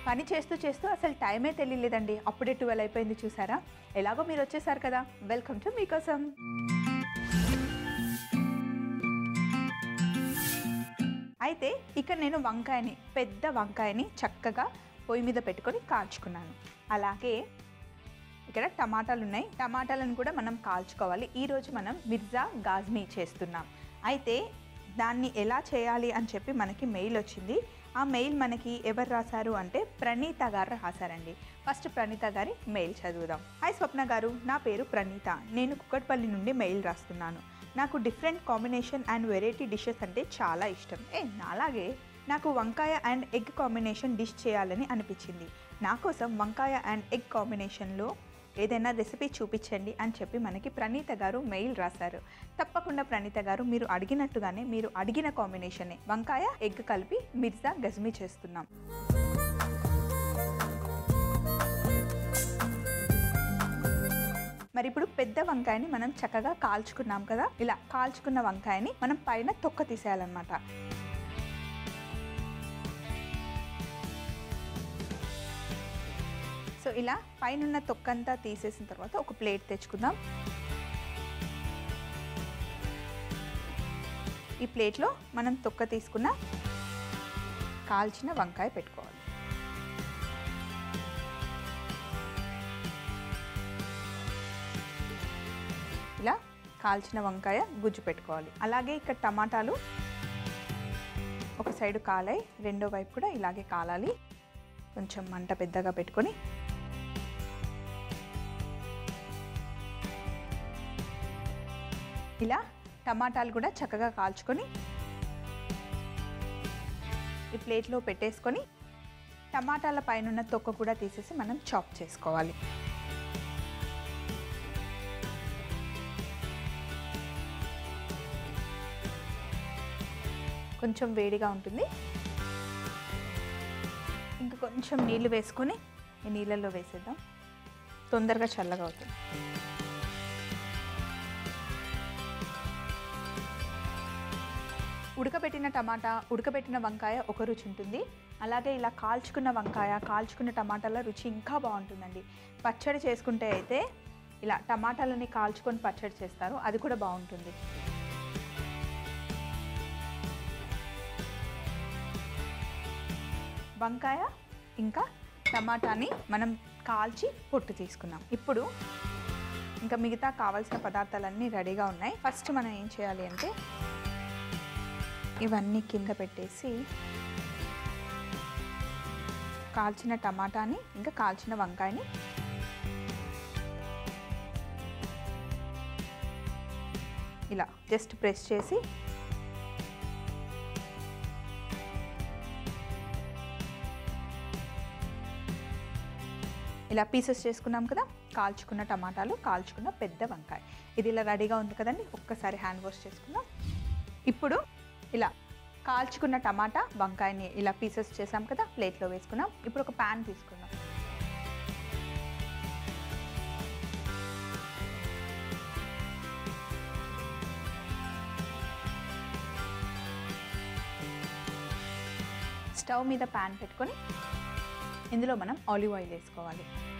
పని చేస్తూ చేస్తూ అసలు టైమే తెలియలేదండి అప్పుడే ట్వెల్వ్ అయిపోయింది చూసారా ఎలాగో మీరు వచ్చేసారు కదా వెల్కమ్ టు మీకోసం అయితే ఇక్కడ నేను వంకాయని పెద్ద వంకాయని చక్కగా పొయ్యి మీద పెట్టుకొని కాల్చుకున్నాను అలాగే ఇక్కడ టమాటాలు ఉన్నాయి టమాటాలను కూడా మనం కాల్చుకోవాలి ఈరోజు మనం మిర్జా గాజ్మీ చేస్తున్నాం అయితే దాన్ని ఎలా చేయాలి అని చెప్పి మనకి మెయిల్ వచ్చింది ఆ మెయిల్ మనకి ఎవరు రాశారు అంటే ప్రణీత గారు రాశారండి ఫస్ట్ ప్రణీత గారి మెయిల్ చదువుదాం హాయ్ స్వప్న గారు నా పేరు ప్రణీత నేను కుక్కట్పల్లి నుండి మెయిల్ రాస్తున్నాను నాకు different combination and variety dishes అంటే చాలా ఇష్టం ఏ నాలాగే నాకు వంకాయ అండ్ ఎగ్ కాంబినేషన్ డిష్ చేయాలని అనిపించింది నా కోసం వంకాయ అండ్ ఎగ్ కాంబినేషన్లో ఏదైనా రెసిపీ చూపించండి అని చెప్పి మనకి ప్రణీత గారు మెయిల్ రాశారు తప్పకుండా ప్రణీత గారు మీరు అడిగినట్టుగానే మీరు అడిగిన కాంబినేషనే వంకాయ ఎగ్ కలిపి మిర్జా గజ్మీ చేస్తున్నాం మరి ఇప్పుడు పెద్ద వంకాయని మనం చక్కగా కాల్చుకున్నాం కదా ఇలా కాల్చుకున్న వంకాయని మనం పైన తొక్క తీసేయాలన్నమాట సో ఇలా పైన తొక్కంతా తీసేసిన తర్వాత ఒక ప్లేట్ తెచ్చుకుందాం ఈ ప్లేట్లో మనం తొక్క తీసుకున్న కాల్చిన వంకాయ పెట్టుకోవాలి ఇలా కాల్చిన వంకాయ గుజ్జు పెట్టుకోవాలి అలాగే ఇక్కడ టమాటాలు ఒక సైడు కాలాయి రెండో వైపు కూడా ఇలాగే కాలాలి కొంచెం మంట పెద్దగా పెట్టుకొని ఇలా టమాటాలు కూడా చక్కగా కాల్చుకొని ఈ ప్లేట్లో పెట్టేసుకొని టమాటాల పైన తొక్క కూడా తీసేసి మనం చాప్ చేసుకోవాలి కొంచెం వేడిగా ఉంటుంది ఇంకా కొంచెం నీళ్ళు వేసుకొని ఈ నీళ్ళల్లో వేసేద్దాం తొందరగా చల్లగా అవుతుంది ఉడకబెట్టిన టమాటా ఉడకబెట్టిన వంకాయ ఒక రుచి ఉంటుంది అలాగే ఇలా కాల్చుకున్న వంకాయ కాల్చుకున్న టమాటాల రుచి ఇంకా బాగుంటుందండి పచ్చడి చేసుకుంటే అయితే ఇలా టమాటాలని కాల్చుకొని పచ్చడి చేస్తారు అది కూడా బాగుంటుంది వంకాయ ఇంకా టమాటాని మనం కాల్చి పొట్టు తీసుకున్నాం ఇప్పుడు ఇంకా మిగతా కావాల్సిన పదార్థాలన్నీ రెడీగా ఉన్నాయి ఫస్ట్ మనం ఏం చేయాలి అంటే ఇవన్నీ కింద పెట్టేసి కాల్చిన టమాటాని ఇంకా కాల్చిన వంకాయని ఇలా జస్ట్ ప్రెస్ చేసి ఇలా పీసెస్ చేసుకున్నాం కదా కాల్చుకున్న టమాటాలు కాల్చుకున్న పెద్ద వంకాయ ఇది ఇలా రెడీగా ఉంది కదండి ఒక్కసారి హ్యాండ్ వాష్ చేసుకుందాం ఇప్పుడు ఇలా కాల్చుకున్న టమాటా వంకాయని ఇలా పీసెస్ చేసాం కదా ప్లేట్లో వేసుకున్నాం ఇప్పుడు ఒక ప్యాన్ తీసుకుందాం స్టవ్ మీద ప్యాన్ పెట్టుకొని ఇందులో మనం ఆలివ్ ఆయిల్ వేసుకోవాలి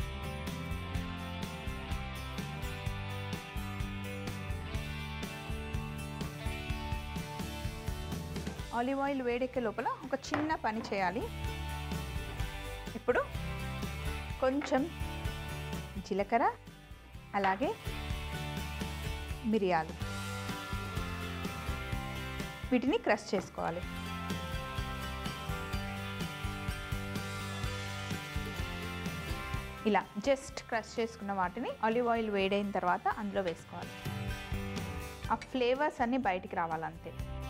ఆలివ్ ఆయిల్ వేడెక్కే లోపల ఒక చిన్న పని చేయాలి ఇప్పుడు కొంచెం జీలకర్ర అలాగే మిరియాలు వీటిని క్రష్ చేసుకోవాలి ఇలా జస్ట్ క్రష్ చేసుకున్న వాటిని ఆలివ్ ఆయిల్ వేడైన తర్వాత అందులో వేసుకోవాలి ఆ ఫ్లేవర్స్ అన్నీ బయటికి రావాలంతే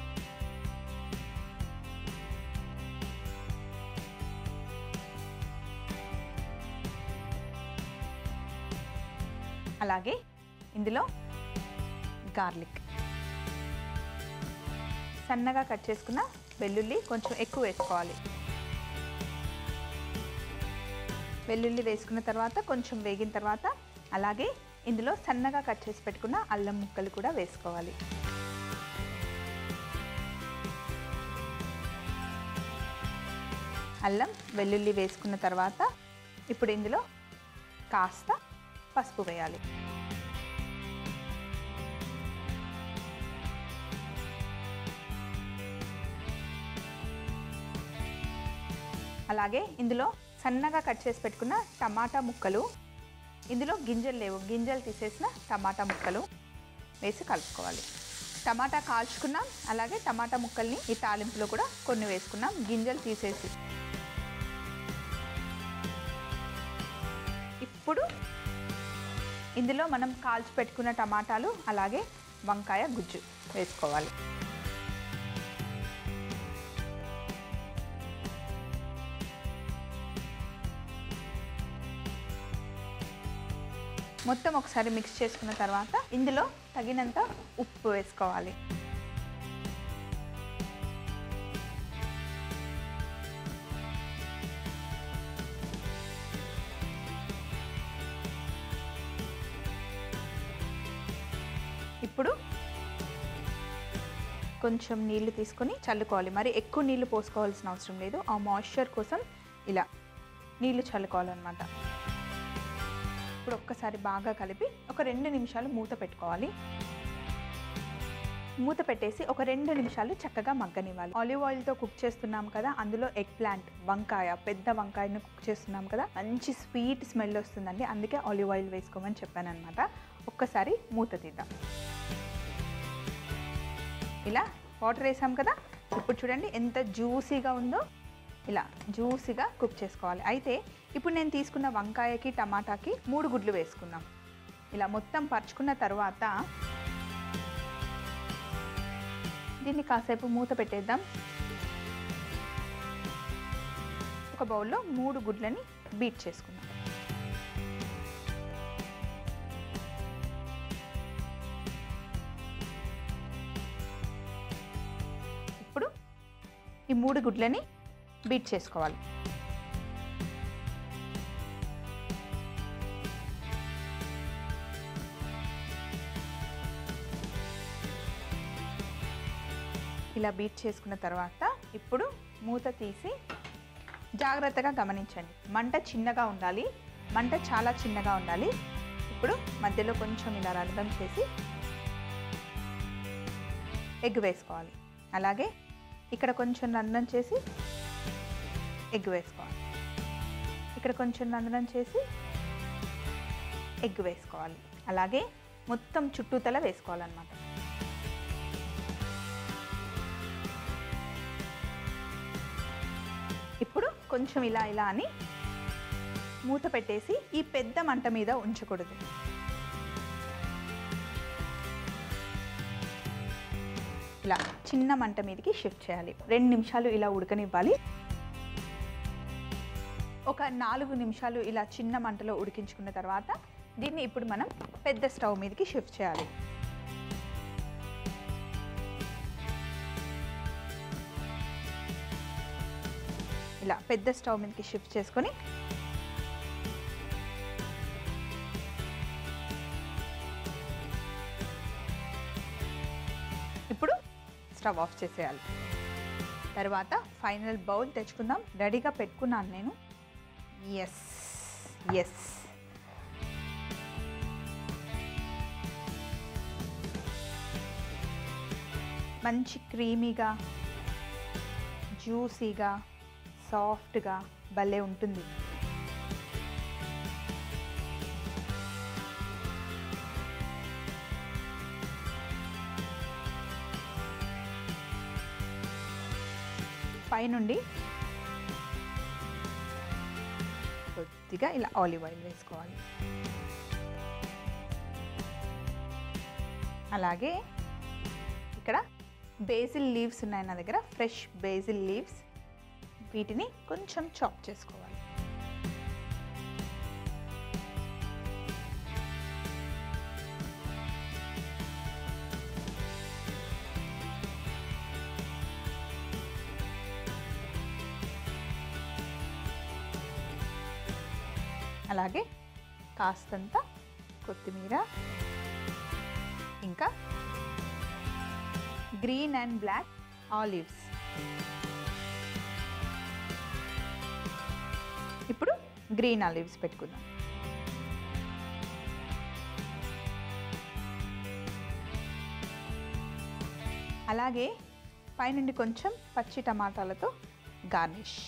అలాగే ఇందులో గార్లిక్ సన్నగా కట్ చేసుకున్న వెల్లుల్లి కొంచెం ఎక్కువ వేసుకోవాలి వెల్లుల్లి వేసుకున్న తర్వాత కొంచెం వేగిన తర్వాత అలాగే ఇందులో సన్నగా కట్ చేసి పెట్టుకున్న అల్లం ముక్కలు కూడా వేసుకోవాలి అల్లం వెల్లుల్లి వేసుకున్న తర్వాత ఇప్పుడు ఇందులో కాస్త పసుపు వేయాలి అలాగే ఇందులో సన్నగా కట్ చేసి పెట్టుకున్న టమాటా ముక్కలు ఇందులో గింజలు లేవు గింజలు తీసేసిన టమాటా ముక్కలు వేసి కలుపుకోవాలి టమాటా కాల్చుకున్నాం అలాగే టమాటా ముక్కల్ని ఈ తాలింపులో కూడా కొన్ని వేసుకున్నాం గింజలు తీసేసి ఇప్పుడు ఇందులో మనం కాల్చి పెట్టుకున్న టమాటాలు అలాగే వంకాయ గుజ్జు వేసుకోవాలి మొత్తం ఒకసారి మిక్స్ చేసుకున్న తర్వాత ఇందులో తగినంత ఉప్పు వేసుకోవాలి ఇప్పుడు కొంచెం నీళ్లు తీసుకొని చల్లుకోవాలి మరి ఎక్కువ నీళ్లు పోసుకోవాల్సిన అవసరం లేదు ఆ మాయిశ్చర్ కోసం ఇలా నీళ్లు చల్లుకోవాలన్నమాట ఇప్పుడు ఒక్కసారి బాగా కలిపి ఒక రెండు నిమిషాలు మూత పెట్టుకోవాలి మూత పెట్టేసి ఒక రెండు నిమిషాలు చక్కగా మగ్గనివ్వాలి ఆలివ్ ఆయిల్తో కుక్ చేస్తున్నాం కదా అందులో ఎగ్ ప్లాంట్ వంకాయ పెద్ద వంకాయను కుక్ చేస్తున్నాం కదా మంచి స్వీట్ స్మెల్ వస్తుందండి అందుకే ఆలివ్ ఆయిల్ వేసుకోమని చెప్పాను అనమాట ఒక్కసారి మూత తీద్దాం ఇలా వాటర్ వేసాం కదా ఇప్పుడు చూడండి ఎంత జ్యూసీగా ఉందో ఇలా జ్యూసీగా కుక్ చేసుకోవాలి అయితే ఇప్పుడు నేను తీసుకున్న వంకాయకి టమాటాకి మూడు గుడ్లు వేసుకుందాం ఇలా మొత్తం పరుచుకున్న తర్వాత దీన్ని కాసేపు మూత పెట్టేద్దాం ఒక బౌల్లో మూడు గుడ్లని బీట్ చేసుకుందాం ఇప్పుడు ఈ మూడు గుడ్లని బీట్ చేసుకోవాలి ఇలా బీట్ చేసుకున్న తర్వాత ఇప్పుడు మూత తీసి జాగ్రత్తగా గమనించండి మంట చిన్నగా ఉండాలి మంట చాలా చిన్నగా ఉండాలి ఇప్పుడు మధ్యలో కొంచెం ఇలా రంధ్రం చేసి ఎగ్ వేసుకోవాలి అలాగే ఇక్కడ కొంచెం రంధ్రం చేసి ఎగ్ వేసుకోవాలి ఇక్కడ కొంచెం రంధ్రం చేసి ఎగ్ వేసుకోవాలి అలాగే మొత్తం చుట్టూతల వేసుకోవాలన్నమాట ఇప్పుడు కొంచెం ఇలా ఇలా అని మూత పెట్టేసి ఈ పెద్ద మంట మీద ఉంచకూడదు ఇలా చిన్న మంట మీదకి షిఫ్ట్ చేయాలి రెండు నిమిషాలు ఇలా ఉడకనివ్వాలి ఒక నాలుగు నిమిషాలు ఇలా చిన్న మంటలో ఉడికించుకున్న తర్వాత దీన్ని ఇప్పుడు మనం పెద్ద స్టవ్ మీదకి షిఫ్ట్ చేయాలి ఇలా పెద్ద స్టవ్ మీదకి షిఫ్ట్ చేసుకొని ఇప్పుడు స్టవ్ ఆఫ్ చేసేయాలి తర్వాత ఫైనల్ బౌల్ తెచ్చుకుందాం రెడీగా పెట్టుకున్నాను నేను ఎస్ ఎస్ మంచి క్రీమీగా జ్యూసీగా సాఫ్ట్గా భలే ఉంటుంది పైనుండి కొద్దిగా ఇలా ఆలివ్ ఆయిల్ వేసుకోవాలి అలాగే ఇక్కడ బేసిల్ లీవ్స్ ఉన్నాయి నా దగ్గర ఫ్రెష్ బేసిల్ లీవ్స్ వీటిని కొంచెం చాప్ చేసుకోవాలి అలాగే కాస్తంత కొత్తిమీర ఇంకా green and black olives green olives పెట్టుకుందాం అలాగే పైనుండి కొంచెం పచ్చి టమాటాలతో గార్నిష్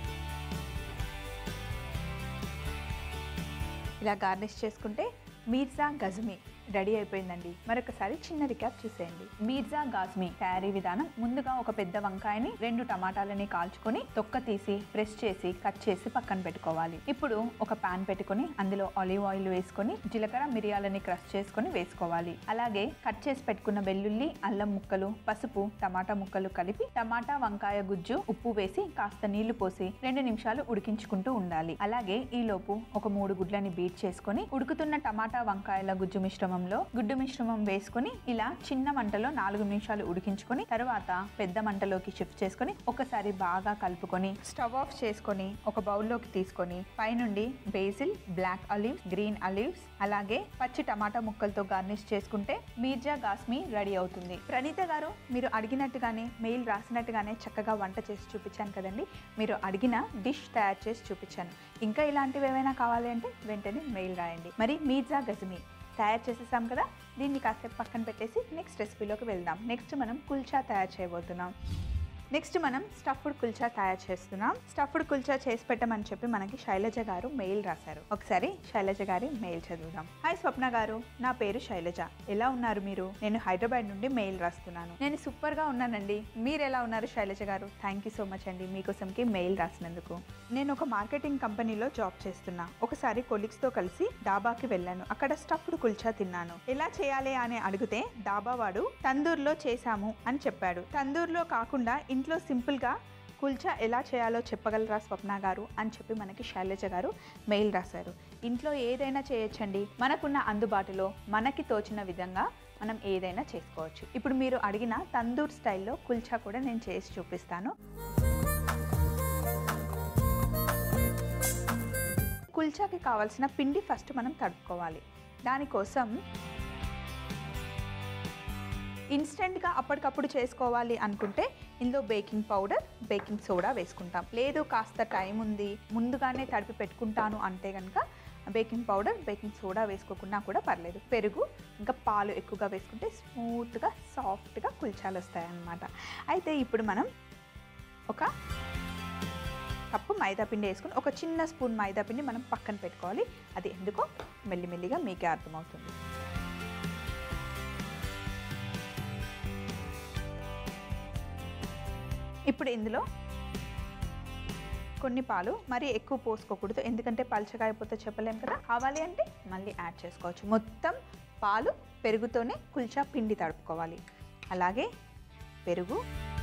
ఇలా గార్నిష్ చేసుకుంటే మీర్జా గజ్మీ రెడీ అయిపోయిందండి మరొకసారి చిన్న రికాప్ చూసేయండి మీర్జా గాజ్మీ తయారీ విధానం ముందుగా ఒక పెద్ద వంకాయని రెండు టమాటాలని కాల్చుకొని తొక్క తీసి ప్రెస్ చేసి కట్ చేసి పక్కన పెట్టుకోవాలి ఇప్పుడు ఒక పాన్ పెట్టుకొని అందులో ఆలివ్ ఆయిల్ వేసుకొని జీలకర్ర మిరియాలని క్రష్ చేసుకొని వేసుకోవాలి అలాగే కట్ చేసి పెట్టుకున్న వెల్లుల్లి అల్లం ముక్కలు పసుపు టమాటా ముక్కలు కలిపి టమాటా వంకాయ గుజ్జు ఉప్పు వేసి కాస్త నీళ్లు పోసి రెండు నిమిషాలు ఉడికించుకుంటూ ఉండాలి అలాగే ఈ లోపు ఒక మూడు గుడ్లని బీట్ చేసుకొని ఉడుకుతున్న టమాటా వంకాయల గుజ్జు మిశ్రమంలో గుడ్డు మిశ్రమం వేసుకొని ఇలా చిన్న మంటలో నాలుగు నిమిషాలు ఉడికించుకొని తర్వాత పెద్ద మంటలోకి షిఫ్ట్ చేసుకొని ఒకసారి బాగా కలుపుకొని స్టవ్ ఆఫ్ చేసుకొని ఒక బౌల్లోకి తీసుకొని పైనుండి basil black olives green olives అలాగే పచ్చి టమాటా ముక్కలతో గార్నిష్ చేసుకుంటే మీర్జా గాస్మీ రెడీ అవుతుంది ప్రణీత గారు మీరు అడిగినట్టుగానే మెయిల్ రాసినట్టుగానే చక్కగా వంట చేసి చూపించాను కదండి మీరు అడిగిన డిష్ తయారు చేసి చూపించాను ఇంకా ఇలాంటివి ఏమైనా కావాలి అంటే వెంటనే మెయిల్ రాయండి మరి మీర్జా గజమీ తయారు చేసేసాం కదా దీన్ని కాసేపు పక్కన పెట్టేసి నెక్స్ట్ రెసిపీలోకి వెళ్దాం నెక్స్ట్ మనం కుల్చా తయారు చేయబోతున్నాం నెక్స్ట్ మనం స్టఫ్డ్ కుల్చా తయారు చేస్తున్నాం స్టఫ్డ్ కుల్చా చేసి పెట్టమని చెప్పి మనకి శైలజ గారు మెయిల్ రాశారు ఒకసారి శైలజ గారి మెయిల్ చదువుదాం హాయ్ స్వప్న గారు నా పేరు శైలజ ఎలా ఉన్నారు మీరు నేను హైదరాబాద్ నుండి మెయిల్ రాస్తున్నాను నేను సూపర్ గా ఉన్నానండి మీరు ఎలా ఉన్నారు శైలజ గారు థ్యాంక్ యూ సో మచ్ అండి మీకోసంకి మెయిల్ రాసినందుకు నేను ఒక మార్కెటింగ్ కంపెనీలో జాబ్ చేస్తున్నా ఒకసారి కొలీగ్స్ తో కలిసి డాబాకి వెళ్ళాను అక్కడ స్టఫ్డ్ కుల్చా తిన్నాను ఎలా చేయాలి అని అడిగితే డాబా వాడు తందూర్లో చేశాము అని చెప్పాడు తందూర్లో కాకుండా ఇంట్లో సింపుల్గా కుల్చా ఎలా చేయాలో చెప్పగలరా స్వప్న గారు అని చెప్పి మనకి శైలజ గారు మెయిల్ రాశారు ఇంట్లో ఏదైనా చేయొచ్చండి మనకున్న అందుబాటులో మనకి తోచిన విధంగా మనం ఏదైనా చేసుకోవచ్చు ఇప్పుడు మీరు అడిగిన తందూర్ స్టైల్లో కుల్చా కూడా నేను చేసి చూపిస్తాను కుల్చాకి కావాల్సిన పిండి ఫస్ట్ మనం తడుపుకోవాలి దానికోసం ఇన్స్టెంట్గా అప్పటికప్పుడు చేసుకోవాలి అనుకుంటే ఇందులో బేకింగ్ పౌడర్ బేకింగ్ సోడా వేసుకుంటాం లేదు కాస్త టైం ఉంది ముందుగానే తడిపి పెట్టుకుంటాను అంటే కనుక బేకింగ్ పౌడర్ బేకింగ్ సోడా వేసుకోకుండా కూడా పర్లేదు పెరుగు ఇంకా పాలు ఎక్కువగా వేసుకుంటే స్మూత్గా సాఫ్ట్గా కుల్చాలు వస్తాయి అన్నమాట అయితే ఇప్పుడు మనం ఒక కప్పు మైదా పిండి వేసుకుని ఒక చిన్న స్పూన్ మైదా పిండి మనం పక్కన పెట్టుకోవాలి అది ఎందుకో మెల్లిమెల్లిగా మీకే అర్థమవుతుంది ఇప్పుడు ఇందులో కొన్ని పాలు మరీ ఎక్కువ పోసుకోకూడదు ఎందుకంటే పలుచగా అయిపోతే చెప్పలేం కదా కావాలి అంటే మళ్ళీ యాడ్ చేసుకోవచ్చు మొత్తం పాలు పెరుగుతోనే కుల్చా పిండి తడుపుకోవాలి అలాగే పెరుగు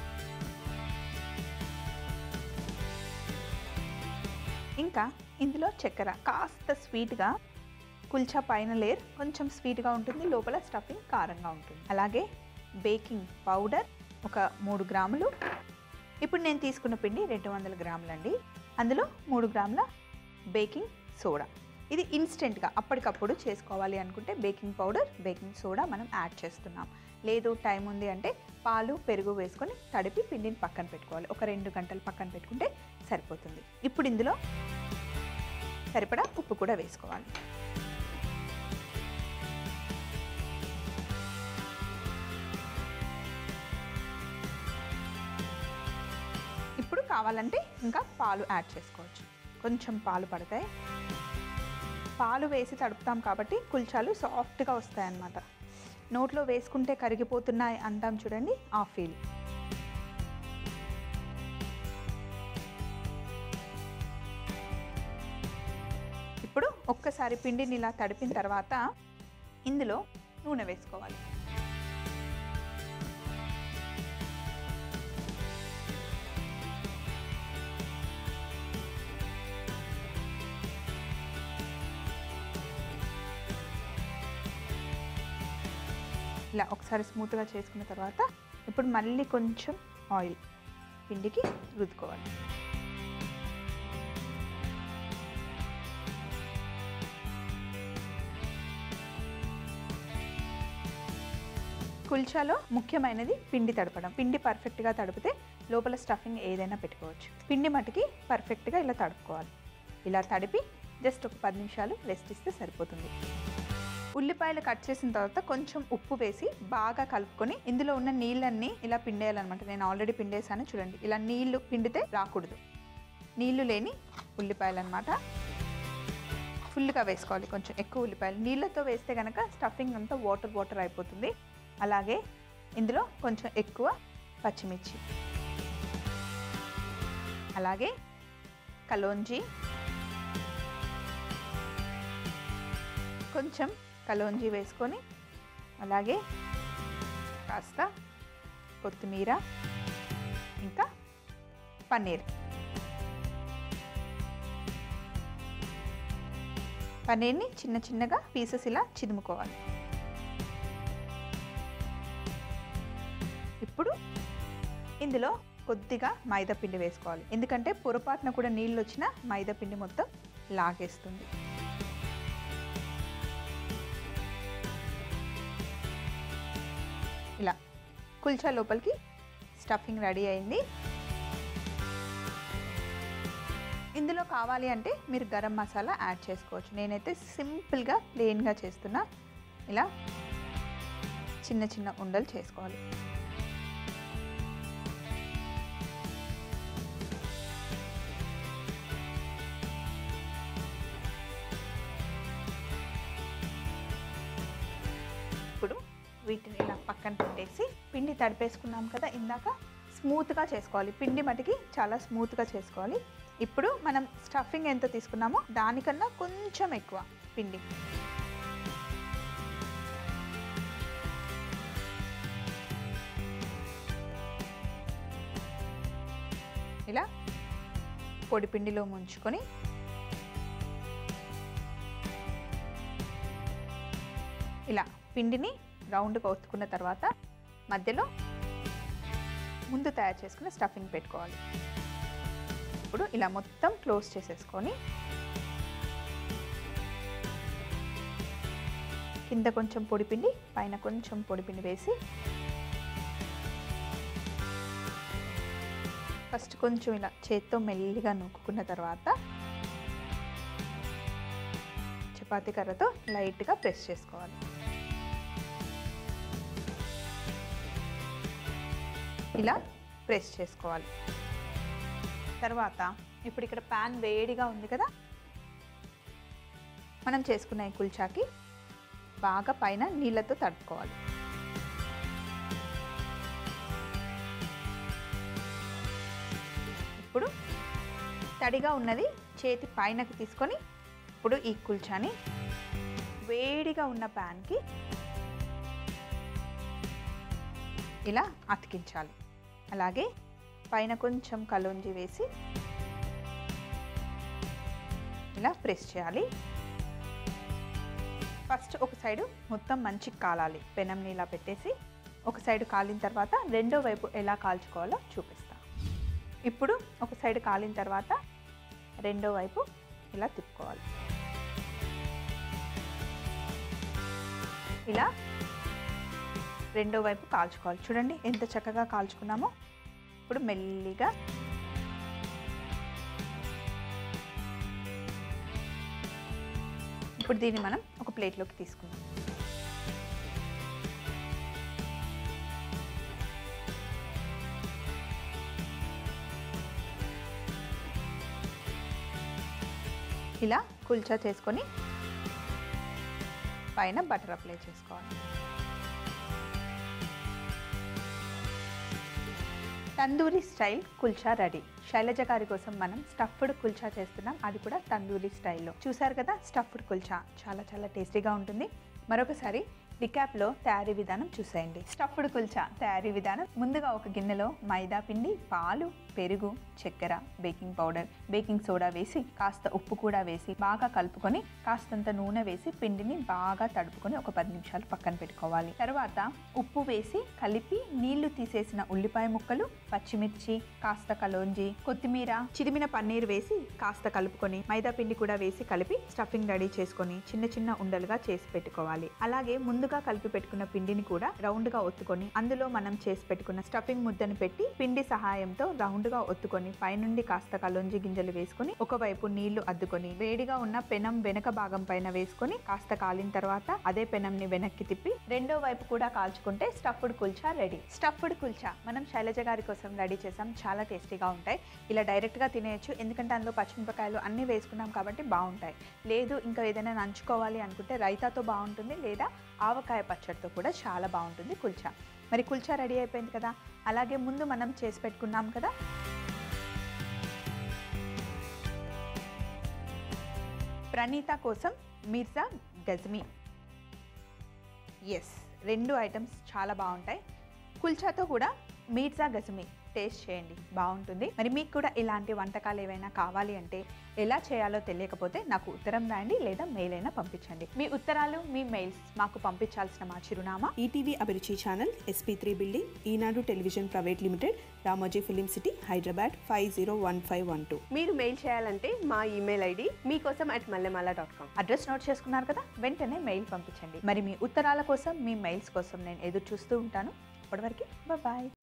ఇంకా ఇందులో చక్కెర కాస్త స్వీట్గా కుల్చా పైన లేయర్ కొంచెం స్వీట్గా ఉంటుంది లోపల స్టఫింగ్ కారంగా ఉంటుంది అలాగే బేకింగ్ పౌడర్ ఒక మూడు గ్రాములు ఇప్పుడు నేను తీసుకున్న పిండి రెండు వందల గ్రాములండి అందులో మూడు గ్రాముల బేకింగ్ సోడా ఇది ఇన్స్టెంట్గా అప్పటికప్పుడు చేసుకోవాలి అనుకుంటే బేకింగ్ పౌడర్ బేకింగ్ సోడా మనం యాడ్ చేస్తున్నాం లేదు టైం ఉంది అంటే పాలు పెరుగు వేసుకొని తడిపి పిండిని పక్కన పెట్టుకోవాలి ఒక రెండు గంటలు పక్కన పెట్టుకుంటే సరిపోతుంది ఇప్పుడు ఇందులో సరిపడా ఉప్పు కూడా వేసుకోవాలి ఇప్పుడు కావాలంటే ఇంకా పాలు యాడ్ చేసుకోవచ్చు కొంచెం పాలు పడతాయి పాలు వేసి తడుపుతాం కాబట్టి కుల్చాలు సాఫ్ట్గా వస్తాయన్నమాట నోట్లో వేసుకుంటే కరిగిపోతున్నాయి అంటాం చూడండి ఆ ఫీల్ ఇప్పుడు ఒక్కసారి పిండిని ఇలా తడిపిన తర్వాత ఇందులో నూనె వేసుకోవాలి ఇలా ఒకసారి స్మూత్గా చేసుకున్న తర్వాత ఇప్పుడు మళ్ళీ కొంచెం ఆయిల్ పిండికి రుద్దుకోవాలి కుల్చాలో ముఖ్యమైనది పిండి తడపడం పిండి పర్ఫెక్ట్గా తడిపితే లోపల స్టఫింగ్ ఏదైనా పెట్టుకోవచ్చు పిండి మటుకి పర్ఫెక్ట్గా ఇలా తడుపుకోవాలి ఇలా తడిపి జస్ట్ ఒక పది నిమిషాలు రెస్ట్ ఇస్తే సరిపోతుంది ఉల్లిపాయలు కట్ చేసిన తర్వాత కొంచెం ఉప్పు వేసి బాగా కలుపుకొని ఇందులో ఉన్న నీళ్ళన్నీ ఇలా పిండేయాలన్నమాట నేను ఆల్రెడీ పిండేసాను చూడండి ఇలా నీళ్లు పిండితే రాకూడదు నీళ్లు లేని ఉల్లిపాయలు అనమాట ఫుల్గా వేసుకోవాలి కొంచెం ఎక్కువ ఉల్లిపాయలు నీళ్ళతో వేస్తే కనుక స్టఫింగ్ అంతా వాటర్ వాటర్ అయిపోతుంది అలాగే ఇందులో కొంచెం ఎక్కువ పచ్చిమిర్చి అలాగే కలోంజీ కొంచెం కలోంజీ వేసుకొని అలాగే కాస్త కొత్తిమీర ఇంకా పన్నీర్ పన్నీర్ని చిన్న చిన్నగా పీసెస్ ఇలా చిదుముకోవాలి ఇప్పుడు ఇందులో కొద్దిగా మైదా పిండి వేసుకోవాలి ఎందుకంటే పొరపాటున కూడా నీళ్ళు వచ్చినా మైదా పిండి మొత్తం లాగేస్తుంది ఇలా కుల్చా లోపలికి స్టఫింగ్ రెడీ అయింది ఇందులో కావాలి అంటే మీరు గరం మసాలా యాడ్ చేసుకోవచ్చు నేనైతే సింపుల్గా ప్లెయిన్గా చేస్తున్నా ఇలా చిన్న చిన్న ఉండలు చేసుకోవాలి ఇప్పుడు వీటిని ఇలా పక్కన పెట్టేసి పిండి తడిపేసుకున్నాం కదా ఇందాక స్మూత్గా చేసుకోవాలి పిండి మటుకి చాలా స్మూత్గా చేసుకోవాలి ఇప్పుడు మనం స్టఫింగ్ ఎంత తీసుకున్నామో దానికన్నా కొంచెం ఎక్కువ పిండి ఇలా పొడి పిండిలో ముంచుకొని ఇలా పిండిని రౌండ్గా ఒత్తుకున్న తర్వాత మధ్యలో ముందు తయారు చేసుకున్న స్టఫింగ్ పెట్టుకోవాలి ఇప్పుడు ఇలా మొత్తం క్లోజ్ చేసేసుకొని కింద కొంచెం పొడిపిండి పైన కొంచెం పొడిపిండి వేసి ఫస్ట్ కొంచెం ఇలా చేత్తో మెల్లిగా నూక్కున్న తర్వాత చపాతీ కర్రతో లైట్గా ప్రెస్ చేసుకోవాలి ఇలా ప్రెస్ చేసుకోవాలి తర్వాత ఇప్పుడు ఇక్కడ ప్యాన్ వేడిగా ఉంది కదా మనం చేసుకున్న ఈ కుల్చాకి బాగా పైన నీళ్ళతో తడుపుకోవాలి ఇప్పుడు తడిగా ఉన్నది చేతి పైనకి తీసుకొని ఇప్పుడు ఈ కుల్చాని వేడిగా ఉన్న ప్యాన్కి ఇలా అతికించాలి అలాగే పైన కొంచెం కలోంజి వేసి ఇలా ప్రెస్ చేయాలి ఫస్ట్ ఒక సైడు మొత్తం మంచి కాలాలి పెనంని ఇలా పెట్టేసి ఒక సైడు కాలిన తర్వాత రెండో వైపు ఎలా కాల్చుకోవాలో చూపిస్తా ఇప్పుడు ఒక సైడ్ కాలిన తర్వాత రెండో వైపు ఇలా తిప్పుకోవాలి ఇలా రెండో వైపు కాల్చుకోవాలి చూడండి ఎంత చక్కగా కాల్చుకున్నామో ఇప్పుడు మెల్లిగా ఇప్పుడు దీన్ని మనం ఒక ప్లేట్లోకి తీసుకుందాం ఇలా కుల్చా చేసుకొని పైన బటర్ అప్లై చేసుకోవాలి తందూరి స్టైల్ కుల్చా రెడీ శైలజ గారి కోసం మనం స్టఫ్డ్ కుల్చా చేస్తున్నాం అది కూడా తందూరి స్టైల్లో చూసారు కదా స్టఫ్డ్ కుల్చా చాలా చాలా టేస్టీగా ఉంటుంది మరొకసారి రికాప్లో తయారీ విధానం చూసేయండి స్టఫ్డ్ కుల్చా తయారీ విధానం ముందుగా ఒక గిన్నెలో మైదా పిండి పాలు పెరుగు చక్కెర బేకింగ్ పౌడర్ బేకింగ్ సోడా వేసి కాస్త ఉప్పు కూడా వేసి బాగా కలుపుకొని కాస్తంత నూనె వేసి పిండిని బాగా తడుపుకొని ఒక పది నిమిషాలు పక్కన పెట్టుకోవాలి తర్వాత ఉప్పు వేసి కలిపి నీళ్లు తీసేసిన ఉల్లిపాయ ముక్కలు పచ్చిమిర్చి కాస్త కలోంజి కొత్తిమీర చిరిమిన పన్నీర్ వేసి కాస్త కలుపుకొని మైదా పిండి కూడా వేసి కలిపి స్టఫింగ్ రెడీ చేసుకొని చిన్న చిన్న ఉండలుగా చేసి పెట్టుకోవాలి అలాగే ముందుగా కలిపి పెట్టుకున్న పిండిని కూడా రౌండ్ గా ఒత్తుకొని అందులో మనం చేసి పెట్టుకున్న స్టఫింగ్ ముద్దను పెట్టి పిండి సహాయంతో రౌండ్ రౌండ్గా ఒత్తుకొని పైనుండి కాస్త కలోంజి గింజలు వేసుకొని ఒకవైపు నీళ్లు అద్దుకొని వేడిగా ఉన్న పెనం వెనక భాగం పైన వేసుకొని కాస్త కాలిన తర్వాత అదే పెనంని వెనక్కి తిప్పి రెండో వైపు కూడా కాల్చుకుంటే stuffed kulcha ready stuffed kulcha మనం శైలజ గారి కోసం రెడీ చేసాం చాలా టేస్టీగా ఉంటాయి ఇలా డైరెక్ట్గా తినేయచ్చు ఎందుకంటే అందులో పచ్చిమిరపకాయలు అన్నీ వేసుకున్నాం కాబట్టి బాగుంటాయి లేదు ఇంకా ఏదైనా నంచుకోవాలి అనుకుంటే రైతాతో బాగుంటుంది లేదా ఆవకాయ పచ్చడితో కూడా చాలా బాగుంటుంది కుల్చా మరి కుల్చా రెడీ అయిపోయింది కదా అలాగే ముందు మనం చేసి పెట్టుకున్నాం కదా ప్రణీత కోసం మిర్జా గజ్మీ ఎస్ రెండు ఐటమ్స్ చాలా బాగుంటాయి కుల్చాతో కూడా మీర్జా గజమి టేస్ట్ చేయండి బాగుంటుంది మరి మీకు కూడా ఇలాంటి వంటకాలు ఏవైనా కావాలి అంటే ఎలా చేయాలో తెలియకపోతే నాకు ఉత్తరం రాయండి లేదా మెయిల్ అయినా పంపించండి మీ ఉత్తరాలు మీ మెయిల్స్ మాకు పంపించాల్సిన మా చిరునామా ETV Abhiruchi channel SP three building Eenadu television private limited Ramoji film city Hyderabad five zero one five one two మీరు మెయిల్ చేయాలంటే మా ఈమెయిల్ ఐడి మీకోసం at Mallemala dot com address note చేసుకున్నారు కదా వెంటనే మెయిల్ పంపించండి మరి మీ ఉత్తరాల కోసం మీ మెయిల్స్ కోసం నేను ఎదురు చూస్తూ ఉంటాను అప్పటివరకు బాయ్